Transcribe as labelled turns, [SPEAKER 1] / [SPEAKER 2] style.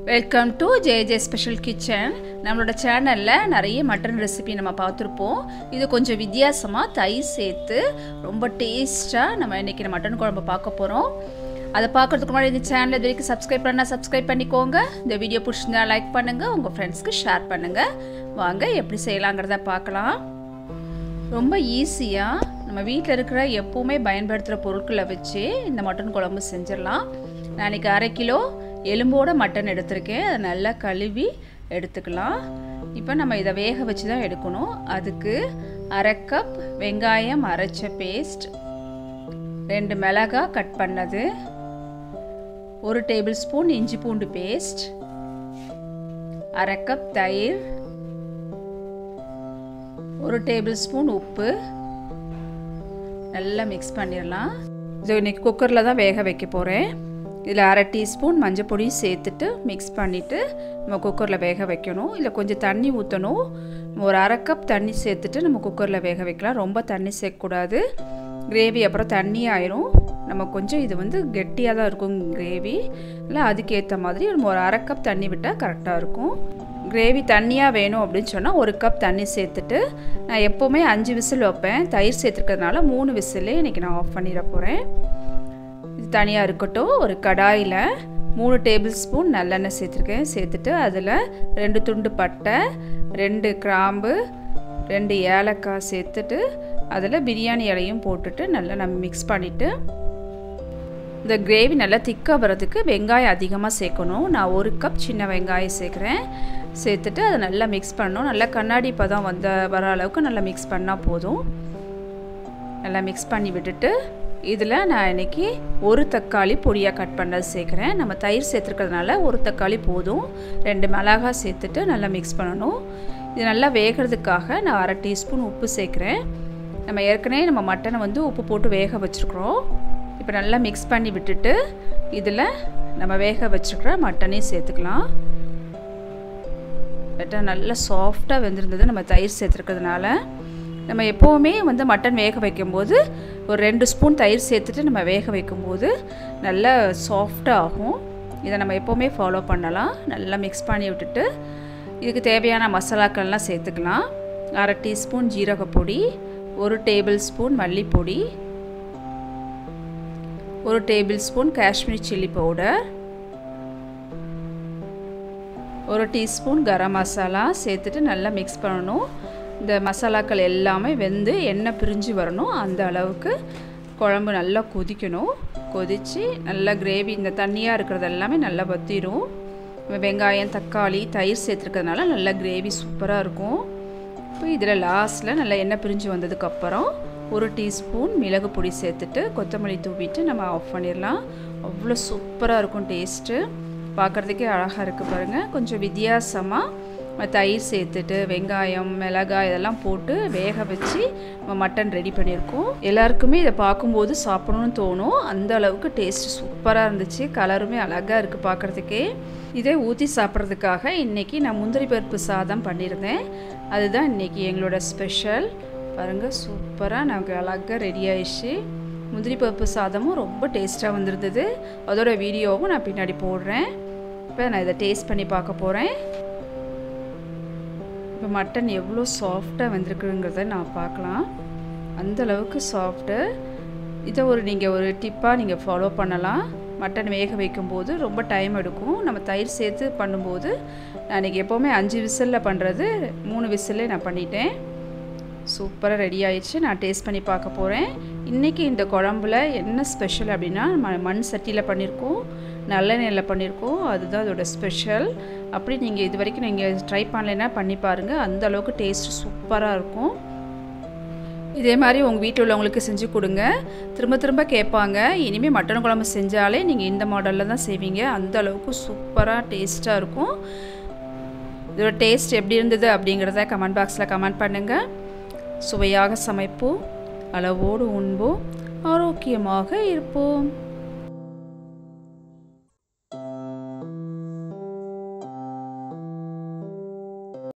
[SPEAKER 1] welcome to J J special kitchen நம்மளோட சேனலில் நிறைய மட்டன் ரெசிபி நம்ம பார்த்துருப்போம் இது கொஞ்சம் வித்தியாசமாக தயிர் சேர்த்து ரொம்ப டேஸ்ட்டாக நம்ம இன்றைக்கி மட்டன் குழம்பு பார்க்க போகிறோம் அதை பார்க்குறதுக்கு முன்னாடி இந்த சேனல் இது வரைக்கும் சப்ஸ்கிரைப் பண்ணால் சப்ஸ்கிரைப் பண்ணிக்கோங்க இந்த வீடியோ பிடிச்சிருந்தா லைக் பண்ணுங்கள் உங்கள் ஃப்ரெண்ட்ஸ்க்கு ஷேர் பண்ணுங்கள் வாங்க எப்படி செய்யலாங்கிறத பார்க்கலாம் ரொம்ப ஈஸியாக நம்ம வீட்டில் இருக்கிற எப்போவுமே பயன்படுத்துகிற பொருட்களை வச்சு இந்த மட்டன் குழம்பு செஞ்சிடலாம் நான் இன்றைக்கி அரை கிலோ எலும்போட மட்டன் எடுத்திருக்கேன் அதை நல்லா கழுவி எடுத்துக்கலாம் இப்போ நம்ம இதை வேக வச்சு தான் எடுக்கணும் அதுக்கு அரை கப் வெங்காயம் அரைச்ச பேஸ்ட் ரெண்டு மிளகா கட் பண்ணது ஒரு டேபிள் ஸ்பூன் இஞ்சி பூண்டு பேஸ்ட் அரை கப் தயிர் ஒரு டேபிள் ஸ்பூன் உப்பு நல்லா மிக்ஸ் பண்ணிடலாம் இது இன்றைக்கி குக்கரில் தான் வேக வைக்க போகிறேன் இதில் அரை டீஸ்பூன் மஞ்சள் பொடி சேர்த்துட்டு மிக்ஸ் பண்ணிவிட்டு நம்ம குக்கரில் வேக வைக்கணும் இல்லை கொஞ்சம் தண்ணி ஊற்றணும் ஒரு அரை கப் தண்ணி சேர்த்துட்டு நம்ம குக்கரில் வேக வைக்கலாம் ரொம்ப தண்ணி சேர்க்கக்கூடாது கிரேவி அப்புறம் தண்ணி ஆயிரும் நம்ம கொஞ்சம் இது வந்து கெட்டியாக தான் இருக்கும் கிரேவி இல்லை அதுக்கேற்ற மாதிரி நம்ம ஒரு அரை கப் தண்ணி விட்டால் கரெக்டாக இருக்கும் கிரேவி தண்ணியாக வேணும் அப்படின்னு சொன்னால் ஒரு கப் தண்ணி சேர்த்துட்டு நான் எப்போவுமே அஞ்சு விசில் வைப்பேன் தயிர் சேர்த்துருக்கிறதுனால மூணு விசிலே இன்றைக்கி நான் ஆஃப் பண்ணிட போகிறேன் இது தனியாக இருக்கட்டும் ஒரு கடாயில் மூணு டேபிள் ஸ்பூன் நல்லெண்ணெய் சேர்த்துருக்கேன் சேர்த்துட்டு அதில் ரெண்டு துண்டு பட்டை ரெண்டு கிராம்பு ரெண்டு ஏலக்காய் சேர்த்துட்டு அதில் பிரியாணி இலையும் போட்டுட்டு நல்லா நம்ம மிக்ஸ் பண்ணிவிட்டு இந்த கிரேவி நல்லா திக்காக வரதுக்கு வெங்காயம் அதிகமாக சேர்க்கணும் நான் ஒரு கப் சின்ன வெங்காயம் சேர்க்குறேன் சேர்த்துட்டு அதை நல்லா மிக்ஸ் பண்ணணும் நல்லா கண்ணாடி பதம் வந்த வர அளவுக்கு நல்லா மிக்ஸ் பண்ணால் போதும் நல்லா மிக்ஸ் பண்ணி விட்டுட்டு இதில் நான் இன்றைக்கி ஒரு தக்காளி பொடியாக கட் பண்ணது சேர்க்குறேன் நம்ம தயிர் சேர்த்துருக்கிறதுனால ஒரு தக்காளி போதும் ரெண்டு மிளகா சேர்த்துட்டு நல்லா மிக்ஸ் பண்ணணும் இது நல்லா வேகிறதுக்காக நான் அரை டீஸ்பூன் உப்பு சேர்க்குறேன் நம்ம ஏற்கனவே நம்ம மட்டனை வந்து உப்பு போட்டு வேக வச்சுருக்குறோம் இப்போ நல்லா மிக்ஸ் பண்ணி விட்டுட்டு இதில் நம்ம வேக வச்சுருக்கிற மட்டனையும் சேர்த்துக்கலாம் பெட்டர் நல்லா சாஃப்டாக வெந்திருந்தது நம்ம தயிர் சேர்த்துருக்கிறதுனால நம்ம எப்போவுமே வந்து மட்டன் வேக வைக்கும்போது ஒரு ரெண்டு ஸ்பூன் தயிர் சேர்த்துட்டு நம்ம வேக வைக்கும்போது நல்லா சாஃப்டாக ஆகும் இதை நம்ம எப்போவுமே ஃபாலோ பண்ணலாம் நல்லா மிக்ஸ் பண்ணி விட்டுட்டு இதுக்கு தேவையான மசாலாக்கள்லாம் சேர்த்துக்கலாம் அரை டீஸ்பூன் ஜீரகப்பொடி ஒரு டேபிள் ஸ்பூன் மல்லிப்பொடி ஒரு tablespoon Kashmir chilli powder ஒரு டீஸ்பூன் கரம் மசாலா சேர்த்துட்டு நல்லா மிக்ஸ் பண்ணணும் இந்த மசாலாக்கள் எல்லாமே வெந்து எண்ணெய் பிரிஞ்சு வரணும் அந்த அளவுக்கு குழம்பு நல்லா கொதிக்கணும் கொதித்து நல்லா கிரேவி இந்த தண்ணியாக இருக்கிறது எல்லாமே நல்லா வத்திரும் வெங்காயம் தக்காளி தயிர் சேர்த்துருக்கிறதுனால நல்லா கிரேவி சூப்பராக இருக்கும் இப்போ இதில் லாஸ்ட்டில் நல்லா எண்ணெய் பிரிஞ்சு வந்ததுக்கப்புறம் ஒரு டீஸ்பூன் மிளகு பொடி சேர்த்துட்டு கொத்தமல்லி தூவிட்டு நம்ம ஆஃப் பண்ணிடலாம் அவ்வளோ சூப்பராக இருக்கும் டேஸ்ட்டு பார்க்குறதுக்கே அழகாக இருக்குது பாருங்கள் கொஞ்சம் வித்தியாசமாக தயிர் சேர்த்துட்டு வெங்காயம் மிளகாய் இதெல்லாம் போட்டு வேக வச்சு நம்ம மட்டன் ரெடி பண்ணியிருக்கோம் எல்லாருக்குமே இதை பார்க்கும்போது சாப்பிடணும்னு தோணும் அந்த அளவுக்கு டேஸ்ட் சூப்பராக இருந்துச்சு கலருமே அழகாக இருக்குது பார்க்குறதுக்கே இதே ஊற்றி சாப்பிட்றதுக்காக இன்றைக்கி நான் முந்திரி பருப்பு சாதம் பண்ணியிருந்தேன் அதுதான் இன்றைக்கி எங்களோட ஸ்பெஷல் பாருங்கள் சூப்பராக நமக்கு அழகாக ரெடி ஆயிடுச்சு முந்திரி பருப்பு சாதமும் ரொம்ப டேஸ்ட்டாக வந்திருந்தது அதோட வீடியோவும் நான் பின்னாடி போடுறேன் இப்போ நான் இதை டேஸ்ட் பண்ணி பார்க்க போகிறேன் இப்போ மட்டன் எவ்வளோ சாஃப்டாக வந்திருக்குங்கிறத நான் பார்க்கலாம் அந்த அளவுக்கு சாஃப்ட்டு இதை ஒரு நீங்கள் ஒரு டிப்பாக நீங்கள் ஃபாலோ பண்ணலாம் மட்டன் வேக வைக்கும்போது ரொம்ப டைம் எடுக்கும் நம்ம தயிர் சேர்த்து பண்ணும்போது நான் இன்றைக்கி எப்போவுமே அஞ்சு விசிலில் பண்ணுறது மூணு விசிலே நான் பண்ணிட்டேன் சூப்பராக ரெடி ஆயிடுச்சு நான் டேஸ்ட் பண்ணி பார்க்க போகிறேன் இன்றைக்கி இந்த குழம்புல என்ன ஸ்பெஷல் அப்படின்னா ம மண் சட்டியில் பண்ணியிருக்கோம் நல்லெண்ணெயில் பண்ணியிருக்கோம் அதுதான் அதோட ஸ்பெஷல் அப்படி நீங்கள் இது வரைக்கும் நீங்கள் ட்ரை பண்ணலைன்னா பண்ணி பாருங்கள் அந்த அளவுக்கு டேஸ்ட் சூப்பராக இருக்கும் இதே மாதிரி உங்கள் வீட்டில் உள்ளவங்களுக்கு செஞ்சு கொடுங்க திரும்ப திரும்ப கேட்பாங்க இனிமேல் மட்டன் குழம்பு செஞ்சாலே நீங்கள் இந்த மாடலில் தான் செய்வீங்க அந்த அளவுக்கு சூப்பராக டேஸ்ட்டாக இருக்கும் இதோட டேஸ்ட் எப்படி இருந்தது அப்படிங்கிறத கமெண்ட் பாக்ஸில் கமெண்ட் பண்ணுங்கள் சுவையாக சமைப்போம் அளவோடு உண்போம் ஆரோக்கியமாக இருப்போம்